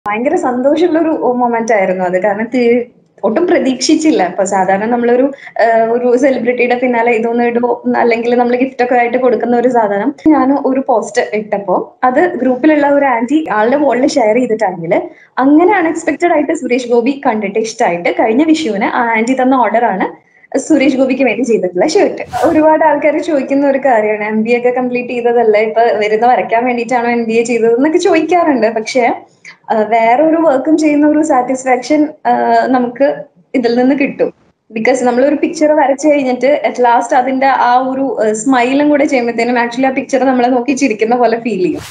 ഭയങ്കര സന്തോഷമുള്ള ഒരു മൊമെന്റ് ആയിരുന്നു അത് കാരണം തി- ഒട്ടും പ്രതീക്ഷിച്ചില്ല ഇപ്പൊ സാധാരണ നമ്മളൊരു ആഹ് ഒരു സെലിബ്രിറ്റിയുടെ പിന്നാലെ ഇതൊന്നും ഇടുമോ അല്ലെങ്കിൽ നമ്മൾ ഗിഫ്റ്റ് ഒക്കെ ആയിട്ട് കൊടുക്കുന്ന ഒരു സാധനം ഞാൻ ഒരു പോസ്റ്റ് ഇട്ടപ്പോ അത് ഗ്രൂപ്പിലുള്ള ഒരു ആന്റി ആളുടെ വോളിൽ ഷെയർ ചെയ്തിട്ടാണെങ്കിൽ അങ്ങനെ അൺഎക്സ്പെക്ടഡ് ആയിട്ട് സുരേഷ് ഗോപി കണ്ടിട്ട് ഇഷ്ടമായിട്ട് കഴിഞ്ഞ വിഷുവിന് ആ ആന്റി തന്ന ഓർഡർ ആണ് സുരേഷ് ഗോപിക്ക് വേണ്ടി ചെയ്തിട്ടുള്ള ഷർട്ട് ഒരുപാട് ആൾക്കാർ ചോദിക്കുന്ന ഒരു കാര്യമാണ് എം ബി ഒക്കെ കംപ്ലീറ്റ് ചെയ്തതല്ലേ ഇപ്പൊ വരുന്ന വരയ്ക്കാൻ വേണ്ടിയിട്ടാണോ എം ബി എ ചെയ്തത് എന്നൊക്കെ ചോദിക്കാറുണ്ട് പക്ഷെ വേറെ ഒരു വർക്കും ചെയ്യുന്ന ഒരു സാറ്റിസ്ഫാക്ഷൻ നമുക്ക് ഇതിൽ നിന്ന് കിട്ടും ബിക്കോസ് നമ്മൾ ഒരു പിക്ചർ വരച്ചു കഴിഞ്ഞിട്ട് അറ്റ് ലാസ്റ്റ് അതിന്റെ ആ ഒരു സ്മൈലും കൂടെ ചെയ്യുമ്പോഴത്തേനും ആക്ച്വലി ആ പിക്ചർ നമ്മളെ നോക്കി ചിരിക്കുന്ന പോലെ ഫീൽ ചെയ്യും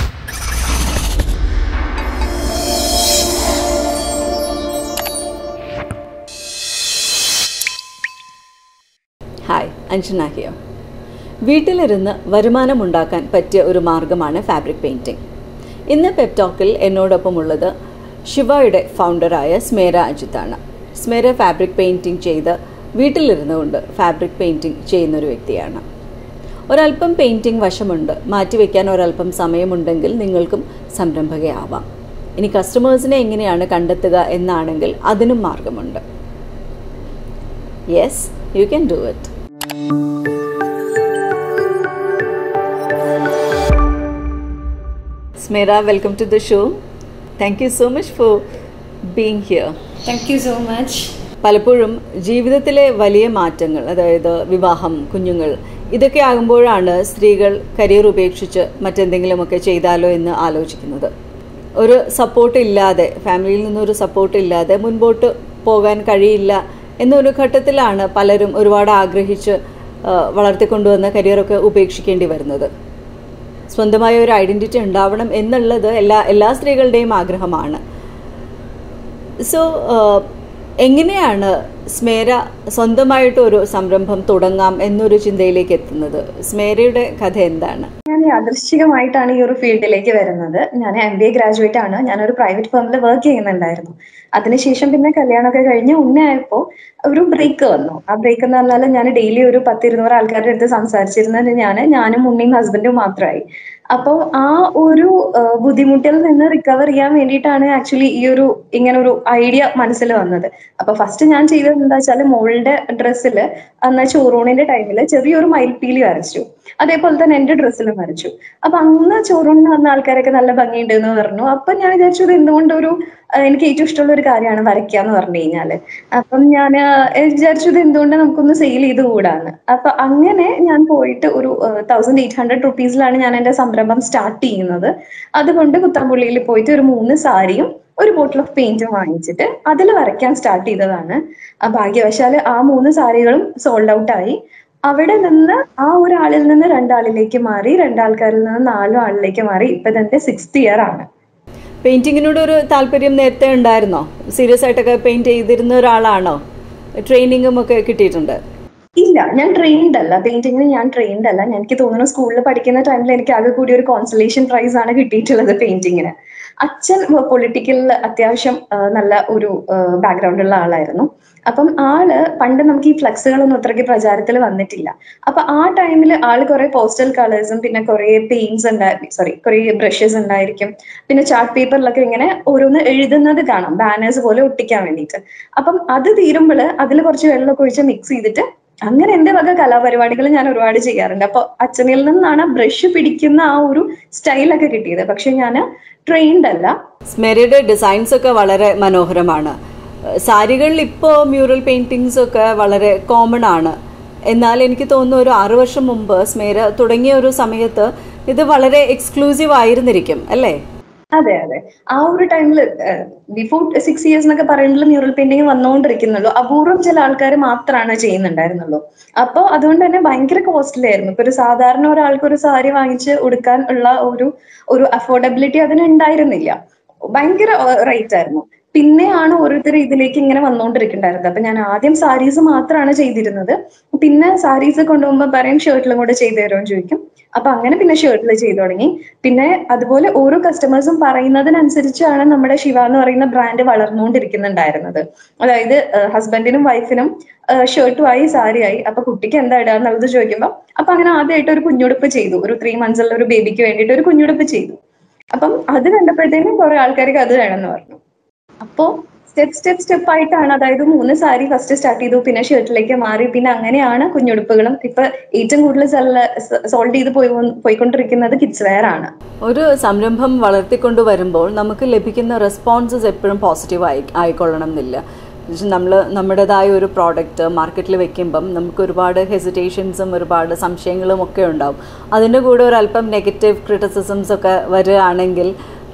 ഹായ് അഞ്ജന ഹിയോ വീട്ടിലിരുന്ന് വരുമാനമുണ്ടാക്കാൻ പറ്റിയ ഒരു മാർഗമാണ് ഫാബ്രിക് പെയിൻറ്റിംഗ് ഇന്ന് പെപ്റ്റോക്കിൽ എന്നോടൊപ്പമുള്ളത് ശിവയുടെ ഫൗണ്ടറായ സ്മേര അജിത്താണ് സ്മേര ഫാബ്രിക് പെയിൻറ്റിംഗ് ചെയ്ത് വീട്ടിലിരുന്നുകൊണ്ട് ഫാബ്രിക് പെയിൻറ്റിംഗ് ചെയ്യുന്നൊരു വ്യക്തിയാണ് ഒരല്പം പെയിൻറ്റിംഗ് വശമുണ്ട് മാറ്റിവെക്കാൻ ഒരല്പം സമയമുണ്ടെങ്കിൽ നിങ്ങൾക്കും സംരംഭകയാവാം ഇനി കസ്റ്റമേഴ്സിനെ എങ്ങനെയാണ് കണ്ടെത്തുക എന്നാണെങ്കിൽ അതിനും മാർഗമുണ്ട് yes you can do it Smera, welcome to the show. Thank you so much for being here. Thank you so much പലപ്പോഴും ജീവിതത്തിലെ വലിയ മാറ്റങ്ങൾ അതായത് വിവാഹം കുഞ്ഞുങ്ങൾ ഇതൊക്കെ ആകുമ്പോഴാണ് സ്ത്രീകൾ കരിയർ ഉപേക്ഷിച്ച് മറ്റെന്തെങ്കിലുമൊക്കെ ചെയ്താലോ എന്ന് ആലോചിക്കുന്നത് ഒരു സപ്പോർട്ട് ഇല്ലാതെ ഫാമിലിയിൽ നിന്നൊരു സപ്പോർട്ട് ഇല്ലാതെ മുൻപോട്ട് പോകാൻ കഴിയില്ല എന്നൊരു ഘട്ടത്തിലാണ് പലരും ഒരുപാട് ആഗ്രഹിച്ച് ആ, വളർത്തിക്കൊണ്ടുവന്ന കരിയറൊക്കെ ഉപേക്ഷിക്കേണ്ടി വരുന്നത് സ്വന്തമായ ഒരു ഐഡന്റിറ്റി ഉണ്ടാവണം എന്നുള്ളത് എല്ലാ എല്ലാ സ്ത്രീകളുടെയും ആഗ്രഹമാണ് സോ എങ്ങനെയാണ് സ്മേര സ്വന്തമായിട്ട് ഒരു സംരംഭം തുടങ്ങാം എന്നൊരു ചിന്തയിലേക്ക് എത്തുന്നത് സ്മേരയുടെ കഥ എന്താണ് ഞാൻ യാദൃശ്ചികമായിട്ടാണ് ഈ ഒരു ഫീൽഡിലേക്ക് വരുന്നത് ഞാൻ എം ബി എ ഗ്രാജുവേറ്റ് ആണ് ഞാനൊരു പ്രൈവറ്റ് ഫേമിൽ വർക്ക് ചെയ്യുന്നുണ്ടായിരുന്നു അതിനുശേഷം പിന്നെ കല്യാണമൊക്കെ കഴിഞ്ഞ് ഉണ്ണയായപ്പോ ഒരു ബ്രേക്ക് വന്നു ആ ബ്രേക്ക് എന്ന് പറഞ്ഞാൽ ഞാൻ ഡെയിലി ഒരു പത്തിരുന്നൂറ് ആൾക്കാരുടെ അടുത്ത് സംസാരിച്ചിരുന്നത് ഞാൻ ഞാനും ഉണ്ണിയും ഹസ്ബൻഡും മാത്രമായി അപ്പോൾ ആ ഒരു ആ, ബുദ്ധിമുട്ടിൽ നിന്ന് റിക്കവർ ചെയ്യാൻ വേണ്ടിയിട്ടാണ് ആക്ച്വലി ഈ ഒരു ഇങ്ങനെ ഒരു ഐഡിയ മനസ്സിൽ വന്നത് അപ്പൊ ഫസ്റ്റ് ഞാൻ ചെയ്തത് എന്താ വെച്ചാൽ മോളുടെ ഡ്രസ്സിൽ അന്ന് ചോറൂണിന്റെ ടൈമിൽ ചെറിയൊരു മയിൽപ്പീലി വരച്ചു അതേപോലെ തന്നെ എന്റെ ഡ്രസ്സിലും വരച്ചു അപ്പൊ അന്ന് ചോറൂണിന് വന്ന ആൾക്കാരൊക്കെ നല്ല ഭംഗിയുണ്ട് എന്ന് പറഞ്ഞു അപ്പൊ ഞാൻ വിചാരിച്ചു ഇത് എന്തുകൊണ്ട് ഒരു ആ, എനിക്ക് ഏറ്റവും ഇഷ്ടമുള്ള ഒരു കാര്യമാണ് വരയ്ക്കുക എന്ന് പറഞ്ഞു കഴിഞ്ഞാല് അപ്പം ഞാൻ വിചാരിച്ചു ഇത് എന്തുകൊണ്ട് നമുക്കൊന്ന് സെയിൽ ചെയ്ത് കൂടാന്ന് അപ്പൊ അങ്ങനെ ഞാൻ പോയിട്ട് ഒരു തൗസൻഡ് എയ്റ്റ് ഹൺഡ്രഡ് റുപ്പീസിലാണ് ഞാൻ എന്റെ സംരംഭം സ്റ്റാർട്ട് ചെയ്യുന്നത് അതുകൊണ്ട് കുത്താമ്പുള്ളിയിൽ പോയിട്ട് ഒരു മൂന്ന് സാരിയും ഒരു ബോട്ടിൽ ഓഫ് പെയിന്റും വാങ്ങിച്ചിട്ട് അതിൽ വരയ്ക്കാൻ സ്റ്റാർട്ട് ചെയ്തതാണ് ആ ഭാഗ്യവശാല് ആ മൂന്ന് സാരികളും സോൾഡ് ഔട്ട് ആയി അവിടെ നിന്ന് ആ ഒരാളിൽ നിന്ന് രണ്ടാളിലേക്ക് മാറി രണ്ടാൾക്കാരിൽ നിന്ന് നാലും ആളിലേക്ക് മാറി ഇപ്പൊ ഇതെന്റെ സിക്സ്ത് ഇയർ ആണ് പെയിന്റിങ്ങിനോട് ഒരു താല്പര്യം നേരത്തെ ഉണ്ടായിരുന്നോ സീരിയസ് ആയിട്ടൊക്കെ പെയിന്റ് ചെയ്തിരുന്ന ഒരാളാണോ ട്രെയിനിങ്ങും ഒക്കെ കിട്ടിയിട്ടുണ്ട് ഇല്ല ഞാൻ ട്രെയിൻഡ് അല്ല പെയിന്റിങ്ങിന് ഞാൻ ട്രെയിൻഡ് അല്ല ഞാൻ- എനിക്ക് തോന്നുന്നു സ്കൂളിൽ പഠിക്കുന്ന ടൈമിൽ എനിക്ക് ആകെ കൂടി ഒരു കോൺസലേഷൻ പ്രൈസ് ആണ് കിട്ടിയിട്ടുള്ളത് പെയിന്റിങ്ങിന് അച്ഛൻ പൊളിറ്റിക്കൽ അത്യാവശ്യം ആ, നല്ല ഒരു ബാക്ക്ഗ്രൗണ്ട് ഉള്ള ആളായിരുന്നു അപ്പം ആള് പണ്ട് നമുക്ക് ഈ ഫ്ലക്സുകളൊന്നും അത്രയ്ക്ക് പ്രചാരത്തിൽ വന്നിട്ടില്ല അപ്പൊ ആ ടൈമിൽ ആള് കുറെ പോസ്റ്റൽ കളേഴ്സും പിന്നെ കുറെ പെയിന്റ്സ് ഉണ്ടായിരുന്നു സോറി കുറെ ബ്രഷസ് ഉണ്ടായിരിക്കും പിന്നെ ചാർട്ട് പേപ്പറിലൊക്കെ ഇങ്ങനെ ഓരോന്ന് എഴുതുന്നത് കാണാം ബാനേഴ്സ് പോലെ ഒട്ടിക്കാൻ വേണ്ടിയിട്ട് അപ്പം അത് തീരുമ്പോൾ അതിൽ കുറച്ച് വെള്ളമൊക്കെ ഒഴിച്ച് മിക്സ് ചെയ്തിട്ട് അങ്ങനെ എന്റെ വക കലാപരിപാടികൾ ഞാൻ ഒരുപാട് ചെയ്യാറുണ്ട് അപ്പൊ അച്ഛനിൽ നിന്നാണ് ബ്രഷ് പിടിക്കുന്ന ആ ഒരു സ്റ്റൈലൊക്കെ കിട്ടിയത് പക്ഷെ ഞാൻ ട്രെയിൻഡ് അല്ല സ്മേരയുടെ ഡിസൈൻസ് ഒക്കെ വളരെ മനോഹരമാണ് സാരികളിൽ ഇപ്പോൾ മ്യൂറൽ പെയിന്റിങ്സ് ഒക്കെ വളരെ കോമൺ ആണ് എന്നാൽ എനിക്ക് തോന്നുന്നു ഒരു ആറു വർഷം മുമ്പ് സ്മേര തുടങ്ങിയ ഒരു സമയത്ത് ഇത് വളരെ എക്സ്ക്ലൂസീവ് ആയിരുന്നിരിക്കും അല്ലേ അതെ അതെ ആ ഒരു ടൈമിൽ ബിഫോർ സിക്സ് ഇയേഴ്സ് എന്നൊക്കെ പറയുമ്പോൾ മ്യൂറൽ പെയിന്റിങ് വന്നുകൊണ്ടിരിക്കുന്നുള്ളൂ അപൂർവം ചില ആൾക്കാർ മാത്രമാണ് ചെയ്യുന്നുണ്ടായിരുന്നുള്ളൂ അപ്പോൾ അതുകൊണ്ട് തന്നെ ഭയങ്കര കോസ്റ്റ്ലി ആയിരുന്നു ഇപ്പൊ ഒരു സാധാരണ ഒരാൾക്ക് ഒരു സാരി വാങ്ങിച്ച് ഉടുക്കാൻ ഉള്ള ഒരു ഒരു അഫോർഡബിലിറ്റി അതിന് ഉണ്ടായിരുന്നില്ല ഭയങ്കര റേറ്റ് ആയിരുന്നു പിന്നെയാണ് ഓരോരുത്തർ ഇതിലേക്ക് ഇങ്ങനെ വന്നുകൊണ്ടിരിക്കുന്നുണ്ടായിരുന്നത് അപ്പൊ ഞാൻ ആദ്യം സാരീസ് മാത്രമാണ് ചെയ്തിരുന്നത് പിന്നെ സാരീസ് കൊണ്ടുപോകുമ്പോൾ പറയും ഷർട്ടിലും കൂടെ ചെയ്തു തരുമെന്ന് ചോദിക്കും അപ്പൊ അങ്ങനെ പിന്നെ ഷർട്ടിൽ ചെയ്തു തുടങ്ങി പിന്നെ അതുപോലെ ഓരോ കസ്റ്റമേഴ്സും പറയുന്നതിനനുസരിച്ചാണ് നമ്മുടെ ശിവ എന്ന് പറയുന്ന ബ്രാൻഡ് വളർന്നുകൊണ്ടിരിക്കുന്നുണ്ടായിരുന്നത് അതായത് ഹസ്ബൻഡിനും വൈഫിനും ഷർട്ടുമായി സാരിയായി അപ്പൊ കുട്ടിക്ക് എന്താ ഇടുക എന്നുള്ളത് ചോദിക്കുമ്പോൾ അപ്പൊ അങ്ങനെ ആദ്യമായിട്ട് ഒരു കുഞ്ഞുടുപ്പ് ചെയ്തു ഒരു ത്രീ മന്ത്സ് ഉള്ള ഒരു ബേബിക്ക് വേണ്ടിയിട്ട് ഒരു കുഞ്ഞുടുപ്പ് ചെയ്തു അപ്പം അത് കണ്ടപ്പോഴത്തേനും കുറെ ആൾക്കാർക്ക് അത് വേണമെന്ന് പറഞ്ഞു അപ്പോ സ്റ്റെപ്പ് സ്റ്റെപ്പ് സ്റ്റെപ്പ് ആയിട്ടാണ് അതായത് മൂന്ന് സാരി ഫസ്റ്റ് സ്റ്റാർട്ട് ചെയ്തു പിന്നെ ഷർട്ടിലേക്ക് മാറി പിന്നെ അങ്ങനെയാണ് കുഞ്ഞുടുപ്പുകളും ഇപ്പൊ ഏറ്റവും കൂടുതൽ സോൾവ് ചെയ്ത് പോയി പോയിക്കൊണ്ടിരിക്കുന്നത് കിഡ്സ് വെയർ ആണ് ഒരു സംരംഭം വളർത്തിക്കൊണ്ട് വരുമ്പോൾ നമുക്ക് ലഭിക്കുന്ന റെസ്പോൺസസ് എപ്പോഴും പോസിറ്റീവ് ആയി ആയിക്കൊള്ളണം എന്നില്ല നമ്മൾ നമ്മുടേതായ ഒരു പ്രോഡക്റ്റ് മാർക്കറ്റിൽ വെക്കുമ്പം നമുക്ക് ഒരുപാട് ഹെസിറ്റേഷൻസും ഒരുപാട് സംശയങ്ങളും ഒക്കെ ഉണ്ടാവും അതിൻ്റെ കൂടെ ഒരു അല്പം നെഗറ്റീവ് ക്രിറ്റിസിസംസ് ഒക്കെ വരികയാണെങ്കിൽ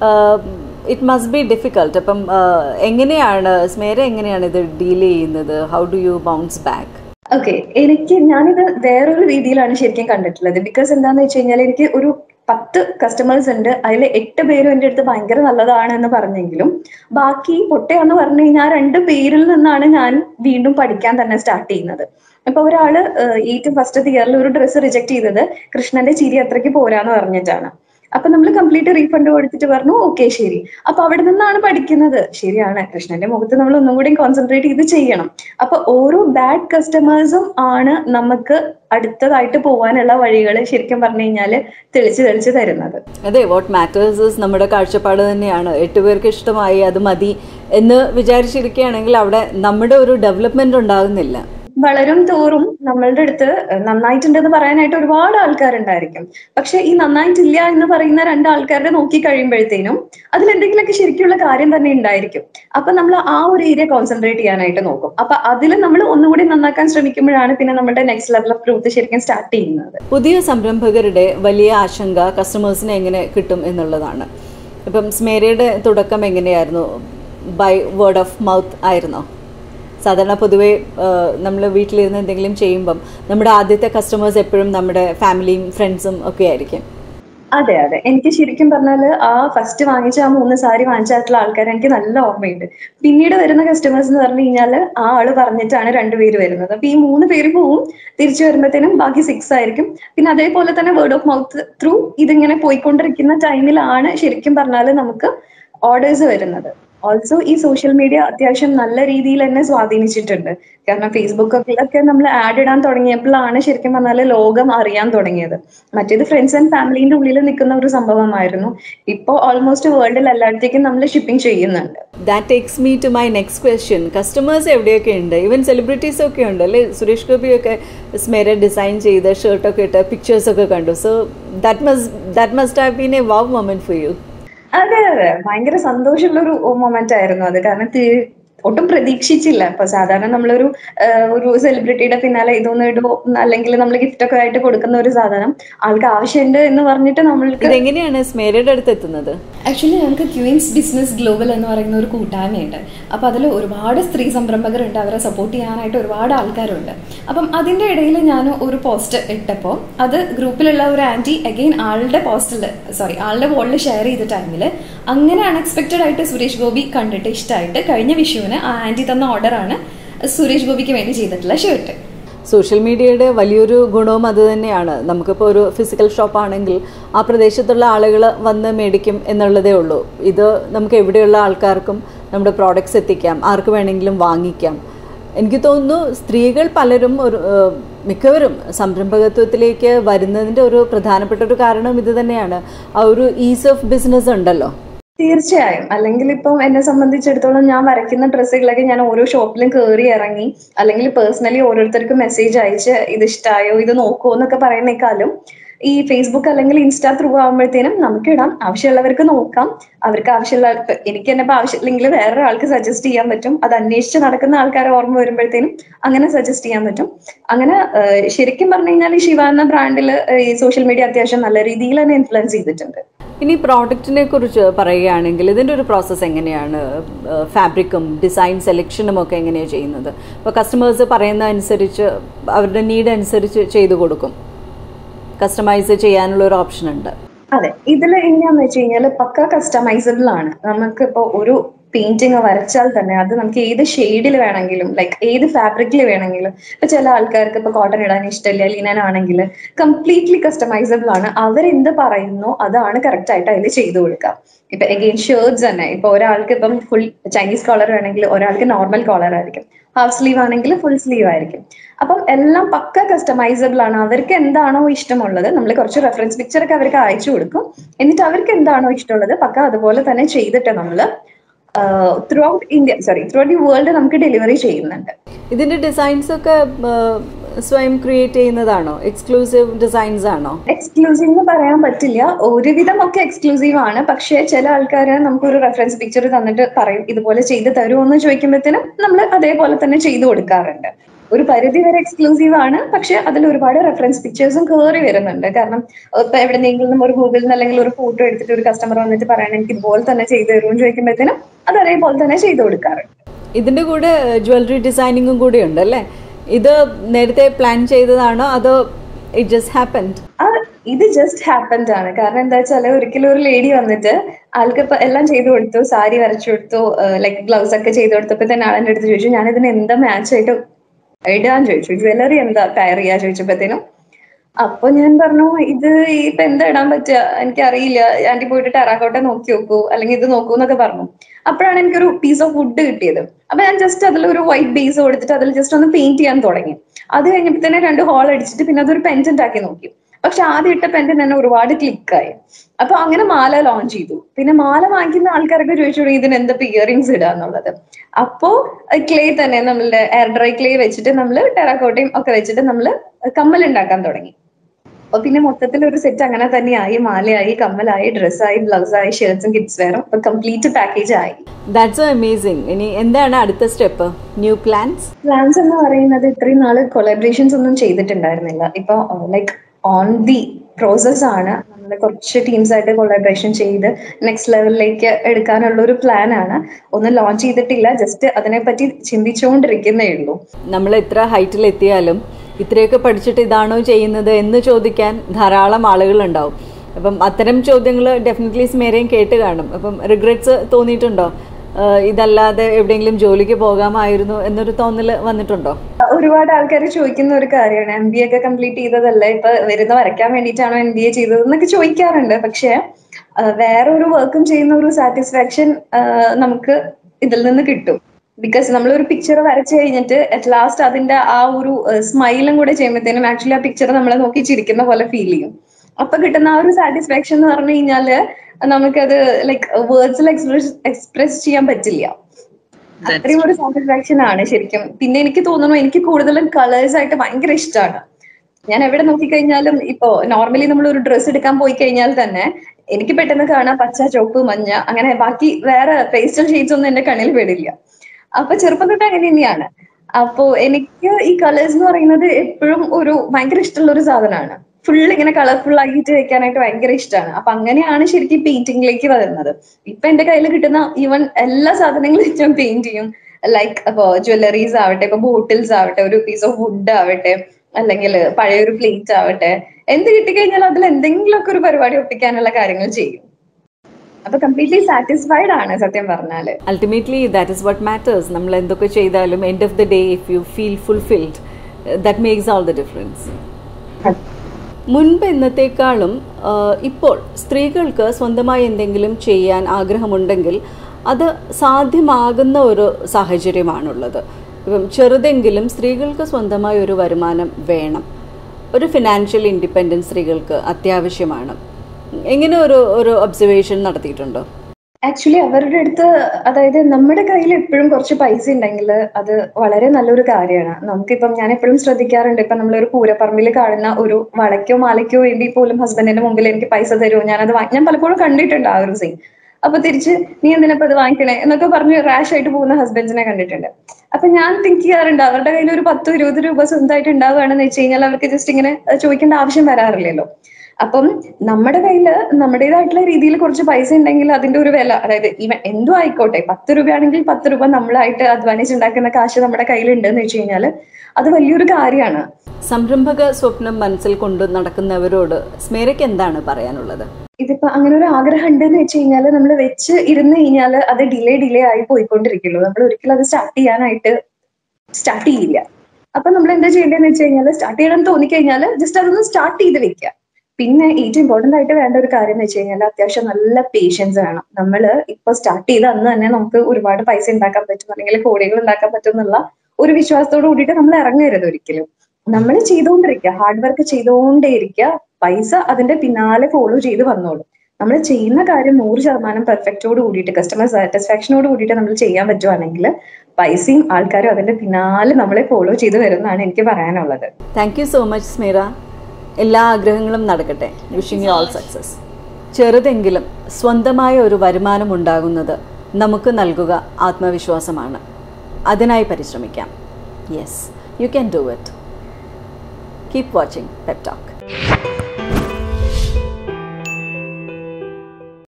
ഇറ്റ് മസ്റ്റ് ബി ഡിഫിക്കൾട്ട് അപ്പം എങ്ങനെയാണ് സ്മേര എങ്ങനെയാണ് ഇത് ഡീൽ ചെയ്യുന്നത് how do you bounce back okay എനിക്ക് ഞാനിത് വേറൊരു രീതിയിലാണ് ശരിക്കും കണ്ടിട്ടുള്ളത് ബിക്കോസ് എന്താന്ന് വെച്ച് കഴിഞ്ഞാൽ എനിക്ക് ഒരു പത്ത് കസ്റ്റമേഴ്സ് ഉണ്ട് അതിൽ എട്ട് പേരും എൻ്റെ അടുത്ത് ഭയങ്കര നല്ലതാണ് എന്ന് പറഞ്ഞെങ്കിലും ബാക്കി പൊട്ടയാന്ന് പറഞ്ഞു കഴിഞ്ഞാൽ രണ്ട് പേരിൽ നിന്നാണ് ഞാൻ വീണ്ടും പഠിക്കാൻ തന്നെ സ്റ്റാർട്ട് ചെയ്യുന്നത് ഇപ്പൊ ഒരാള് ഏറ്റവും ഫസ്റ്റ് ഇയറിൽ ഒരു ഡ്രസ്സ് റിജക്ട് ചെയ്തത് കൃഷ്ണന്റെ ചിരി അത്രയ്ക്ക് പോരാന്ന് പറഞ്ഞിട്ടാണ് അപ്പൊ നമ്മൾ കംപ്ലീറ്റ് റീഫണ്ട് കൊടുത്തിട്ട് പറഞ്ഞു ഓക്കെ ശരി അപ്പൊ അവിടെ നിന്നാണ് പഠിക്കുന്നത് ശരിയാണ് കൃഷ്ണന്റെ മുഖത്ത് നമ്മൾ ഒന്നും കൂടി കോൺസെൻട്രേറ്റ് ചെയ്ത് ചെയ്യണം അപ്പൊ ഓരോ ബാഡ് കസ്റ്റമേഴ്സും ആണ് നമുക്ക് അടുത്തതായിട്ട് പോകാനുള്ള വഴികൾ ശരിക്കും പറഞ്ഞു കഴിഞ്ഞാൽ തെളിച്ച് തെളിച്ച് തരുന്നത് അതെ വാട്ട് മാറ്റേഴ്സ് നമ്മുടെ കാഴ്ചപ്പാട് തന്നെയാണ് എട്ട് പേർക്ക് ഇഷ്ടമായി അത് മതി എന്ന് വിചാരിച്ചിരിക്കുകയാണെങ്കിൽ അവിടെ നമ്മുടെ ഒരു ഡെവലപ്മെന്റ് ഉണ്ടാകുന്നില്ല വളരും തോറും നമ്മളുടെ അടുത്ത് നന്നായിട്ടുണ്ടെന്ന് പറയാനായിട്ട് ഒരുപാട് ആൾക്കാരുണ്ടായിരിക്കും പക്ഷെ ഈ നന്നായിട്ടില്ല എന്ന് പറയുന്ന രണ്ട് ആൾക്കാരുടെ നോക്കി കഴിയുമ്പോഴത്തേനും അതിൽ എന്തെങ്കിലുമൊക്കെ ശരിക്കുള്ള കാര്യം തന്നെ ഉണ്ടായിരിക്കും അപ്പൊ നമ്മൾ ആ ഒരു ഏരിയ കോൺസെൻട്രേറ്റ് ചെയ്യാനായിട്ട് നോക്കും അപ്പൊ അതിൽ നമ്മൾ ഒന്നുകൂടി നന്നാക്കാൻ ശ്രമിക്കുമ്പോഴാണ് പിന്നെ നമ്മുടെ നെക്സ്റ്റ് ലെവൽ ഓഫ് ഗ്രൂത്ത് ശരിക്കും സ്റ്റാർട്ട് ചെയ്യുന്നത് പുതിയ സംരംഭകരുടെ വലിയ ആശങ്ക കസ്റ്റമേഴ്സിനെ എങ്ങനെ കിട്ടും എന്നുള്ളതാണ് ഇപ്പം സ്മേരയുടെ തുടക്കം എങ്ങനെയായിരുന്നു ബൈ വേർഡ് ഓഫ് മൗത്ത് ആയിരുന്നോ സാധാരണ പൊതുവേ നമ്മൾ വീട്ടിലിരുന്ന് എന്തെങ്കിലും ചെയ്യുമ്പം നമ്മുടെ ആദ്യത്തെ കസ്റ്റമേഴ്സ് എപ്പോഴും നമ്മുടെ ഫാമിലിയും ഫ്രണ്ട്സും ഒക്കെ ആയിരിക്കും അതെ അതെ എനിക്ക് ശരിക്കും പറഞ്ഞാൽ ആ ഫസ്റ്റ് വാങ്ങിച്ച ആ മൂന്ന് സാരി വാങ്ങിച്ചിട്ടുള്ള ആൾക്കാർ എനിക്ക് നല്ല ഓർമ്മയുണ്ട് പിന്നീട് വരുന്ന കസ്റ്റമേഴ്സ് എന്ന് പറഞ്ഞു കഴിഞ്ഞാൽ ആ ആള് പറഞ്ഞിട്ടാണ് രണ്ടുപേര് വരുന്നത് അപ്പൊ ഈ മൂന്ന് പേര് പോവും തിരിച്ചു വരുമ്പോഴത്തേനും ബാക്കി സിക്സ് ആയിരിക്കും പിന്നെ അതേപോലെ തന്നെ വേർഡ് ഓഫ് മൗത്ത് ത്രൂ ഇതിങ്ങനെ പോയിക്കൊണ്ടിരിക്കുന്ന ടൈമിലാണ് ശരിക്കും പറഞ്ഞാൽ നമുക്ക് ഓർഡേഴ്സ് വരുന്നത് ഓൾസോ ഈ സോഷ്യൽ മീഡിയ അത്യാവശ്യം നല്ല രീതിയിൽ തന്നെ സ്വാധീനിച്ചിട്ടുണ്ട് കാരണം ഫേസ്ബുക്കൊക്കെ നമ്മൾ ആഡ് ഇടാൻ തുടങ്ങിയപ്പോഴാണ് ശരിക്കും പറഞ്ഞാൽ ലോകം അറിയാൻ തുടങ്ങിയത് മറ്റേത് ഫ്രണ്ട്സ് ആൻഡ് ഫാമിലിന്റെ ഉള്ളിൽ നിൽക്കുന്ന ഒരു സംഭവമായിരുന്നു ഇപ്പോൾ ഓൾമോസ്റ്റ് വേൾഡിൽ എല്ലായിടത്തേക്കും നമ്മൾ ഷിപ്പിംഗ് ചെയ്യുന്നുണ്ട് that takes me to my next question customers എവിടെയൊക്കെ ഉണ്ട് ഈവൻ സെലിബ്രിറ്റീസ് ഒക്കെ ഉണ്ട് അല്ലേ സുരേഷ് ഗോപിയൊക്കെ സ്മേര ഡിസൈൻ ചെയ്ത് ഷർട്ടൊക്കെ ഇട്ട് പിക്ചേഴ്സ് ഒക്കെ കണ്ടു so that must that must have been a wow moment for you അതെ അതെ ഭയങ്കര സന്തോഷമുള്ള ഒരു മൊമെന്റ് ആയിരുന്നു അത് കാരണം ഒട്ടും പ്രതീക്ഷിച്ചില്ല ഇപ്പൊ സാധാരണ നമ്മളൊരു ഒരു സെലിബ്രിറ്റിയുടെ പിന്നാലെ ഇതൊന്നും ഇടുമോ അല്ലെങ്കിൽ നമ്മൾ ഗിഫ്റ്റ് ഒക്കെ ആയിട്ട് കൊടുക്കുന്ന ഒരു സാധനം ആൾക്ക് ആവശ്യമുണ്ട് എന്ന് പറഞ്ഞിട്ട് നമ്മൾക്ക് ഇതെങ്ങനെയാണ് സ്മേരയുടെ അടുത്ത് എത്തുന്നത് ആക്ച്വലി ഞങ്ങൾക്ക് ക്യൂൻസ് ബിസിനസ് ഗ്ലോബൽ എന്ന് പറയുന്ന ഒരു കൂട്ടായ്മയുണ്ട് അപ്പോൾ അതിൽ ഒരുപാട് സ്ത്രീ സംരംഭകരുണ്ട് അവരെ സപ്പോർട്ട് ചെയ്യാനായിട്ട് ഒരുപാട് ആൾക്കാരുണ്ട് അപ്പം അതിൻ്റെ ഇടയിൽ ഞാൻ ഒരു പോസ്റ്റ് ഇട്ടപ്പോൾ അത് ഗ്രൂപ്പിലുള്ള ഒരു ആൻറ്റി അഗെയിൻ ആളുടെ പോസ്റ്റിൽ സോറി ആളുടെ വോളിൽ ഷെയർ ചെയ്ത ടൈമിൽ അങ്ങനെ അൺഎക്സ്പെക്റ്റഡ് ആയിട്ട് സുരേഷ് ഗോപി കണ്ടിട്ട് ഇഷ്ടമായിട്ട് കഴിഞ്ഞ വിഷുവിന് ആ ആൻറ്റി തന്ന ഓർഡറാണ് സുരേഷ് ഗോപിക്ക് വേണ്ടി ചെയ്തിട്ടുള്ള ഷർട്ട് സോഷ്യൽ മീഡിയയുടെ വലിയൊരു ഗുണവും അത് തന്നെയാണ് നമുക്കിപ്പോൾ ഒരു ഫിസിക്കൽ ഷോപ്പ് ആണെങ്കിൽ ആ പ്രദേശത്തുള്ള ആളുകൾ വന്ന് മേടിക്കും എന്നുള്ളതേ ഉള്ളൂ ഇത് നമുക്ക് എവിടെയുള്ള ആൾക്കാർക്കും നമ്മുടെ പ്രോഡക്റ്റ്സ് എത്തിക്കാം ആർക്ക് വേണമെങ്കിലും വാങ്ങിക്കാം എനിക്ക് തോന്നുന്നു സ്ത്രീകൾ പലരും ഒരു മിക്കവരും സംരംഭകത്വത്തിലേക്ക് വരുന്നതിൻ്റെ ഒരു പ്രധാനപ്പെട്ട ഒരു കാരണം ഇത് തന്നെയാണ് ആ ഒരു ഈസ് ഓഫ് ബിസിനസ് ഉണ്ടല്ലോ തീർച്ചയായും അല്ലെങ്കിൽ ഇപ്പം എന്നെ സംബന്ധിച്ചിടത്തോളം ഞാൻ വരയ്ക്കുന്ന ഡ്രസ്സുകളൊക്കെ ഞാൻ ഓരോ ഷോപ്പിലും കയറി ഇറങ്ങി അല്ലെങ്കിൽ പേഴ്സണലി ഓരോരുത്തർക്ക് മെസ്സേജ് അയച്ച് ഇത് ഇഷ്ടമായോ ഇത് നോക്കുമോ എന്നൊക്കെ പറയുന്നേക്കാളും ഈ ഫേസ്ബുക്ക് അല്ലെങ്കിൽ ഇൻസ്റ്റാ ത്രൂ ആകുമ്പോഴത്തേനും നമുക്ക് ഇടാം ആവശ്യമുള്ളവർക്ക് നോക്കാം അവർക്ക് ആവശ്യമുള്ള എനിക്ക് തന്നെ ഇപ്പൊ ആവശ്യമില്ലെങ്കിൽ വേറെ ആൾക്ക് സജസ്റ്റ് ചെയ്യാൻ പറ്റും അത് അന്വേഷിച്ച് നടക്കുന്ന ആൾക്കാരെ ഓർമ്മ വരുമ്പോഴത്തേനും അങ്ങനെ സജസ്റ്റ് ചെയ്യാൻ പറ്റും അങ്ങനെ ശരിക്കും പറഞ്ഞു കഴിഞ്ഞാൽ ഈ ശിവ എന്ന ബ്രാൻഡിൽ ഈ സോഷ്യൽ മീഡിയ അത്യാവശ്യം നല്ല രീതിയിൽ തന്നെ ഇൻഫ്ലുവൻസ് ചെയ്തിട്ടുണ്ട് ഇനി പ്രോഡക്റ്റിനെ കുറിച്ച് പറയുകയാണെങ്കിൽ ഇതിൻ്റെ ഒരു പ്രോസസ്സ് എങ്ങനെയാണ് ഫാബ്രിക്കും ഡിസൈൻ സെലക്ഷനും ഒക്കെ എങ്ങനെയാണ് ചെയ്യുന്നത് ഇപ്പോൾ കസ്റ്റമേഴ്സ് പറയുന്ന അനുസരിച്ച് അവരുടെ നീഡ് അനുസരിച്ച് ചെയ്തു കൊടുക്കും കസ്റ്റമൈസ് ചെയ്യാനുള്ള ഒരു ഓപ്ഷൻ ഉണ്ട് അതെ ഇതിൽ എങ്ങനെയാന്ന് വെച്ച് കഴിഞ്ഞാൽ പക്ക കസ്റ്റമൈസബിൾ ആണ് നമുക്ക് ഇപ്പോൾ ഒരു പെയിന്റിങ് വരച്ചാൽ തന്നെ അത് നമുക്ക് ഏത് ഷെയ്ഡിൽ വേണമെങ്കിലും ലൈക്ക് ഏത് ഫാബ്രിക്കിൽ വേണമെങ്കിലും ഇപ്പൊ ചില ആൾക്കാർക്ക് ഇപ്പൊ കോട്ടൺ ഇടാൻ ഇഷ്ടമില്ല ലിനൻ ആണെങ്കിൽ കംപ്ലീറ്റ്ലി കസ്റ്റമൈസബിൾ ആണ് അവരെന്ത് പറയുന്നോ അതാണ് കറക്റ്റ് ആയിട്ട് അതിൽ ചെയ്തു കൊടുക്കുക ഇപ്പൊ എഗെയിൻ ഷർട്ട്സ് തന്നെ ഇപ്പൊ ഒരാൾക്ക് ഇപ്പം ഫുൾ ചൈനീസ് കോളർ വേണമെങ്കിൽ ഒരാൾക്ക് നോർമൽ കോളർ ആയിരിക്കും ഹാഫ് സ്ലീവ് ആണെങ്കിൽ ഫുൾ സ്ലീവ് ആയിരിക്കും അപ്പം എല്ലാം പക്ക കസ്റ്റമൈസബിൾ ആണ് അവർക്ക് എന്താണോ ഇഷ്ടമുള്ളത് നമ്മൾ കുറച്ച് റെഫറൻസ് പിക്ചർ ഒക്കെ അവർക്ക് അയച്ചു കൊടുക്കും എന്നിട്ട് അവർക്ക് എന്താണോ ഇഷ്ടമുള്ളത് പക്ക അതുപോലെ തന്നെ ചെയ്തിട്ട് നമ്മൾ throughout India sorry throughout the world നമുക്ക് ഡെലിവറി ചെയ്യുന്നുണ്ട് ഇതിന്റെ ഡിസൈൻസ് ഒക്കെ ആ, സ്വയം ക്രിയേറ്റ് ചെയ്യുന്നതാണോ എക്സ്ക്ലൂസീവ് ഡിസൈൻസ് ആണോ എക്സ്ക്ലൂസീവ് എന്ന് പറയാൻ പറ്റില്ല ഒരുവിധം ഒക്കെ എക്സ്ക്ലൂസീവ് ആണ് പക്ഷേ ചില ആൾക്കാർ നമുക്കൊരു റെഫറൻസ് പിക്ചർ തന്നിട്ട് പറയും ഇതുപോലെ ചെയ്ത് തരുമോ എന്ന് ചോദിക്കുമ്പോഴത്തേനും നമ്മൾ അതേപോലെ തന്നെ ചെയ്തു കൊടുക്കാറുണ്ട് ഒരു പരിധി വരെ എക്സ്ക്ലൂസീവ് ആണ് പക്ഷെ അതിൽ ഒരുപാട് റെഫറൻസ് പിക്ചേഴ്സും കയറി വരുന്നുണ്ട് കാരണം ഇപ്പൊ എവിടെന്നെങ്കിലും ഒരു ഗൂഗിളിൽ നിന്ന് അല്ലെങ്കിൽ ഒരു ഫോട്ടോ എടുത്തിട്ട് ഒരു കസ്റ്റമർ വന്നിട്ട് പറയണം എനിക്ക് ഇതുപോലെ തന്നെ ചെയ്തു തരുമോ എന്ന് ചോദിക്കുമ്പോഴത്തേനും അത് അതേപോലെ തന്നെ ചെയ്തു കൊടുക്കാറുണ്ട് ഇതിന്റെ കൂടെ ജ്വല്ലറി ഡിസൈനിങ്ങും കൂടി ഉണ്ട് അല്ലേ ഇത് നേരത്തെ പ്ലാൻ ചെയ്തതാണോ അതോ ഇറ്റ് ജസ്റ്റ് ഹാപ്പൻഡ് ആ ഇത് ജസ്റ്റ് ഹാപ്പൻഡ് ആണ് കാരണം എന്താ വെച്ചാല് ഒരിക്കലും ഒരു ലേഡി വന്നിട്ട് ആൾക്ക് ഇപ്പൊ എല്ലാം ചെയ്തു കൊടുത്തു സാരി വരച്ചു കൊടുത്തു ലൈക്ക് ബ്ലൗസ് ഒക്കെ ചെയ്തു കൊടുത്തപ്പോ തന്നെ ആളെന്റെ അടുത്ത് ചോദിച്ചു ഞാൻ ഇതിന് എന്താ മാച്ച് ആയിട്ട് ഇടാൻ ചോദിച്ചു ജ്വല്ലറി എന്താ പെയർ ചെയ്യാ ചോദിച്ചപ്പോഴത്തേനും അപ്പൊ ഞാൻ പറഞ്ഞു ഇത് ഇപ്പൊ എന്താ ഇടാൻ പറ്റുക എനിക്കറിയില്ല ആന്റി പോയിട്ട് ടെറാക്കോട്ടെ നോക്കി നോക്കൂ അല്ലെങ്കിൽ ഇത് നോക്കൂ എന്നൊക്കെ പറഞ്ഞു അപ്പോഴാണ് എനിക്കൊരു പീസ് ഓഫ് വുഡ് കിട്ടിയത് അപ്പൊ ഞാൻ ജസ്റ്റ് അതിൽ ഒരു വൈറ്റ് ബേസ് കൊടുത്തിട്ട് അതിൽ ജസ്റ്റ് ഒന്ന് പെയിന്റ് ചെയ്യാൻ തുടങ്ങി അത് കഴിഞ്ഞപ്പോ തന്നെ രണ്ട് ഹോൾ അടിച്ചിട്ട് പിന്നെ അതൊരു പെൻഡന്റ് ആക്കി നോക്കി പക്ഷെ ആദ്യം ഇട്ട പെൻഡന്റ് തന്നെ ഒരുപാട് ക്ലിക്കായി അപ്പൊ അങ്ങനെ മാല ലോഞ്ച് ചെയ്തു പിന്നെ മാല വാങ്ങിക്കുന്ന ആൾക്കാരൊക്കെ ചോദിച്ചു തുടങ്ങി ഇതിന് എന്താ ഇയറിങ്സ് ഇടുക എന്നുള്ളത് അപ്പോ ക്ലേ തന്നെ നമ്മളുടെ എയർ ഡ്രൈ ക്ലേ വെച്ചിട്ട് നമ്മൾ ടെറാക്കോട്ടയും ഒക്കെ വെച്ചിട്ട് നമ്മൾ കമ്മൽ ഉണ്ടാക്കാൻ തുടങ്ങി അപ്പൊ പിന്നെ മൊത്തത്തിൽ ഒരു സെറ്റ് അങ്ങനെ തന്നെയായി മാലയായി കമ്മലായി ഡ്രസ്സായി ബ്ലൗസായി ഷർട്ട്സും കിഡ്സ് വെയറും ഇപ്പൊ കംപ്ലീറ്റ് പാക്കേജ് ആയി ദാറ്റ്സ് അമേസിങ് ഇനി എന്താണ് അടുത്ത സ്റ്റെപ്പ് ന്യൂ പ്ലാൻസ് പ്ലാൻസ് എന്ന് പറയുന്നത് ഇത്രയും നാള് കൊളാബറേഷൻസ് ഒന്നും ചെയ്തിട്ടുണ്ടായിരുന്നില്ല ഇപ്പൊ ലൈക്ക് ഓൺ ദി പ്രോസസ് ആണ് നമ്മൾ കുറച്ച് ടീംസ് ആയിട്ട് കൊളാബറേഷൻ ചെയ്ത് നെക്സ്റ്റ് ലെവലിലേക്ക് എടുക്കാനുള്ള ഒരു പ്ലാൻ ആണ് ഒന്നും ലോഞ്ച് ചെയ്തിട്ടില്ല ജസ്റ്റ് അതിനെപ്പറ്റി ചിന്തിച്ചുകൊണ്ടിരിക്കുന്നേ ഉള്ളൂ നമ്മൾ എത്ര ഹൈറ്റിൽ എത്തിയാലും ഇത്രയൊക്കെ പഠിച്ചിട്ട് ഇതാണോ ചെയ്യുന്നത് എന്ന് ചോദിക്കാൻ ധാരാളം ആളുകളുണ്ടാവും അപ്പം അത്തരം ചോദ്യങ്ങൾ ഡെഫിനറ്റ്ലി സ്മേരയും കേട്ട് കാണും അപ്പം റിഗ്രറ്റ്സ് തോന്നിയിട്ടുണ്ടോ ആഹ് ഇതല്ലാതെ എവിടെയെങ്കിലും ജോലിക്ക് പോകാമായിരുന്നു എന്നൊരു തോന്നൽ വന്നിട്ടുണ്ടോ ഒരുപാട് ആൾക്കാർ ചോദിക്കുന്ന ഒരു കാര്യമാണ് എം ബി എ ഒക്കെ കംപ്ലീറ്റ് ചെയ്തതല്ലേ ഇപ്പൊ വരുന്ന വരയ്ക്കാൻ വേണ്ടിയിട്ടാണോ എം ബി എ ചെയ്തത് എന്നൊക്കെ ചോദിക്കാറുണ്ട് പക്ഷെ വേറെ ഒരു വർക്കും ചെയ്യുന്ന ഒരു സാറ്റിസ്ഫാക്ഷൻ നമുക്ക് ഇതിൽ നിന്ന് കിട്ടും ബിക്കോസ് നമ്മൾ ഒരു പിക്ചർ വരച്ചു കഴിഞ്ഞിട്ട് അറ്റ് ലാസ്റ്റ് അതിന്റെ ആ ഒരു സ്മൈലും കൂടെ ചെയ്യുമ്പോഴത്തേനും ആക്ച്വലി ആ പിക്ചർ നമ്മളെ നോക്കി ചിരിക്കുന്ന പോലെ ഫീൽ ചെയ്യും അപ്പൊ കിട്ടുന്ന ആ ഒരു സാറ്റിസ്ഫാക്ഷൻ എന്ന് പറഞ്ഞു കഴിഞ്ഞാല് നമുക്കത് ലൈക്ക് വേർഡ്സിൽ എക്സ്പ്രസ് എക്സ്പ്രസ് ചെയ്യാൻ പറ്റില്ല അത്രയും ഒരു സാറ്റിസ്ഫാക്ഷൻ ആണ് ശരിക്കും പിന്നെ എനിക്ക് തോന്നുന്നു എനിക്ക് കൂടുതലും കളേഴ്സ് ആയിട്ട് ഭയങ്കര ഇഷ്ടമാണ് ഞാൻ എവിടെ നോക്കിക്കഴിഞ്ഞാലും ഇപ്പോ നോർമലി നമ്മൾ ഒരു ഡ്രസ്സ് എടുക്കാൻ പോയി കഴിഞ്ഞാൽ തന്നെ എനിക്ക് പെട്ടെന്ന് കാണാം പച്ച ചുവപ്പ് മഞ്ഞ അങ്ങനെ ബാക്കി വേറെ പേസ്റ്റൽ ഷെയ്ഡ്സ് ഒന്നും എന്റെ കണ്ണിൽ പെടില്ല അപ്പൊ ചെറുപ്പം തൊട്ട് അങ്ങനെ തന്നെയാണ് അപ്പോ എനിക്ക് ഈ കളേഴ്സ് എന്ന് പറയുന്നത് എപ്പോഴും ഒരു ഭയങ്കര ഇഷ്ടമുള്ള ഒരു സാധനമാണ് ഫുൾ ഇങ്ങനെ കളർഫുൾ ആക്കിയിട്ട് വെക്കാനായിട്ട് ഭയങ്കര ഇഷ്ടമാണ് അപ്പൊ അങ്ങനെയാണ് ശരിക്കും പെയിന്റിംഗിലേക്ക് വരുന്നത് ഇപ്പൊ എന്റെ കയ്യിൽ കിട്ടുന്ന ഈവൻ എല്ലാ സാധനങ്ങളും ഞാൻ പെയിന്റ് ചെയ്യും ലൈക്ക് ഇപ്പോ ജ്വല്ലറീസ് ആവട്ടെ ഇപ്പൊ ബോട്ടിൽസ് ആവട്ടെ ഒരു പീസ് ഓഫ് വുഡ് ആവട്ടെ അല്ലെങ്കിൽ പഴയൊരു പ്ലേറ്റ് ആവട്ടെ എന്ത് കിട്ടിക്കഴിഞ്ഞാൽ അതിൽ എന്തെങ്കിലുമൊക്കെ ഒരു പരിപാടി ഒപ്പിക്കാനുള്ള കാര്യങ്ങൾ ചെയ്യും അപ്പൊ കംപ്ലീറ്റ്ലി സാറ്റിസ്ഫൈഡ് ആണ് സത്യം പറഞ്ഞാല് ultimately that is what matters നമ്മൾ എന്തൊക്കെ ചെയ്താലും end of the day if you feel fulfilled that makes all the difference മുൻപ് ഇന്നത്തേക്കാളും ആഹ്, ഇപ്പോൾ സ്ത്രീകൾക്ക് സ്വന്തമായി എന്തെങ്കിലും ചെയ്യാൻ ആഗ്രഹമുണ്ടെങ്കിൽ അത് സാധ്യമാകുന്ന ഒരു സാഹചര്യമാണുള്ളത് ഇപ്പം ചെറുതെങ്കിലും സ്ത്രീകൾക്ക് സ്വന്തമായി ഒരു വരുമാനം വേണം ഒരു ഫിനാൻഷ്യൽ ഇൻഡിപെൻഡൻസ് സ്ത്രീകൾക്ക് അത്യാവശ്യമാണ് എങ്ങനെ ഒരു ഒരു ഒബ്സർവേഷൻ നടത്തിയിട്ടുണ്ടോ ആക്ച്വലി അവരുടെ അടുത്ത് അതായത് നമ്മുടെ കയ്യിൽ എപ്പോഴും കുറച്ച് പൈസ ഉണ്ടെങ്കിൽ അത് വളരെ നല്ലൊരു കാര്യമാണ് നമുക്കിപ്പം ഞാൻ എപ്പോഴും ശ്രദ്ധിക്കാറുണ്ട് ഇപ്പൊ നമ്മളൊരു പൂരപ്പറമ്പിൽ കാണുന്ന ഒരു വളയ്ക്കോ മാലയ്ക്കോ വേണ്ടി പോലും ഹസ്ബൻഡിന്റെ മുമ്പിൽ എനിക്ക് പൈസ തരുമോ ഞാനത് വാങ്ങി ഞാൻ പലപ്പോഴും കണ്ടിട്ടുണ്ട് ആ ഒരു സീൻ അപ്പൊ തിരിച്ച് നീ എന്തിനപ്പോ ഇത് വാങ്ങിക്കണേ എന്നൊക്കെ പറഞ്ഞ് റാഷ് ആയിട്ട് പോകുന്ന ഹസ്ബൻഡിനെ കണ്ടിട്ടുണ്ട് അപ്പൊ ഞാൻ തിങ്ക് ചെയ്യാറുണ്ട് അവരുടെ കയ്യിൽ ഒരു പത്തോ ഇരുപത് രൂപ സ്വന്തമായിട്ട് ഉണ്ടാവുകയാണെന്ന് വെച്ച് കഴിഞ്ഞാൽ അവർക്ക് ജസ്റ്റ് ഇങ്ങനെ അഹ് ചോദിക്കേണ്ട ആവശ്യം വരാറില്ലല്ലോ അപ്പം നമ്മുടെ കയ്യില് നമ്മുടേതായിട്ടുള്ള രീതിയിൽ കുറച്ച് പൈസ ഉണ്ടെങ്കിൽ അതിന്റെ ഒരു വില അതായത് ഈവൻ എന്തും ആയിക്കോട്ടെ പത്ത് രൂപയാണെങ്കിൽ പത്ത് രൂപ നമ്മളായിട്ട് അധ്വാനിച്ച് ഉണ്ടാക്കുന്ന കാശ് നമ്മുടെ കയ്യിലുണ്ട് എന്ന് വെച്ച് കഴിഞ്ഞാൽ അത് വലിയൊരു കാര്യമാണ് സംരംഭക സ്വപ്നം മനസ്സിൽ കൊണ്ട് നടക്കുന്നവരോട് സ്മേരയ്ക്ക് എന്താണ് പറയാനുള്ളത് ഇതിപ്പോ അങ്ങനെ ഒരു ആഗ്രഹം ഉണ്ടെന്ന് വെച്ച് കഴിഞ്ഞാൽ നമ്മൾ വെച്ച് ഇരുന്ന് കഴിഞ്ഞാൽ അത് ഡിലേ ഡിലേ ആയി പോയിക്കൊണ്ടിരിക്കുള്ളൂ നമ്മൾ ഒരിക്കലും അത് സ്റ്റാർട്ട് ചെയ്യാനായിട്ട് സ്റ്റാർട്ട് ചെയ്യില്ല അപ്പൊ നമ്മൾ എന്താ ചെയ്യേണ്ടതെന്ന് വെച്ച് കഴിഞ്ഞാൽ സ്റ്റാർട്ട് ചെയ്യണം എന്ന് തോന്നിക്കഴിഞ്ഞാൽ ജസ്റ്റ് അതൊന്ന് സ്റ്റാർട്ട് ചെയ്ത് വെക്കുക പിന്നെ ഏറ്റവും ഇമ്പോർട്ടന്റ് ആയിട്ട് വേണ്ട ഒരു കാര്യം എന്ന് വെച്ച് കഴിഞ്ഞാൽ അത്യാവശ്യം നല്ല പേഷ്യൻസ് വേണം നമ്മൾ ഇപ്പൊ സ്റ്റാർട്ട് ചെയ്ത അന്ന് തന്നെ നമുക്ക് ഒരുപാട് പൈസ ഉണ്ടാക്കാൻ പറ്റും അല്ലെങ്കിൽ കോടികൾ ഉണ്ടാക്കാൻ പറ്റും എന്നുള്ള ഒരു വിശ്വാസത്തോട് കൂടിയിട്ട് നമ്മൾ ഇറങ്ങരുത് ഒരിക്കലും നമ്മൾ ചെയ്തുകൊണ്ടിരിക്കുക ഹാർഡ് വർക്ക് ചെയ്തുകൊണ്ടേയിരിക്കുക പൈസ അതിന്റെ പിന്നാലെ ഫോളോ ചെയ്ത് വന്നോളും നമ്മൾ ചെയ്യുന്ന കാര്യം നൂറ് ശതമാനം പെർഫെക്റ്റോട് കൂടിയിട്ട് കസ്റ്റമർ സാറ്റിസ്ഫാക്ഷനോട് കൂടിയിട്ട് നമ്മൾ ചെയ്യാൻ പറ്റുവാണെങ്കിൽ പൈസയും ആൾക്കാരും അതിന്റെ പിന്നാലെ നമ്മളെ ഫോളോ ചെയ്ത് വരുന്നതാണ് എനിക്ക് പറയാനുള്ളത് thank you so much Smera എല്ലാ ആഗ്രഹങ്ങളും നടക്കട്ടെ വിഷിംഗ് യു ഓൾ സക്സസ് ചെറുതെങ്കിലും സ്വന്തമായ ഒരു വരുമാനം ഉണ്ടാകുന്നത് നമുക്ക് നൽകുക ആത്മവിശ്വാസമാണ് അതിനായി പരിശ്രമിക്കാം yes you can do it keep watching Pep talk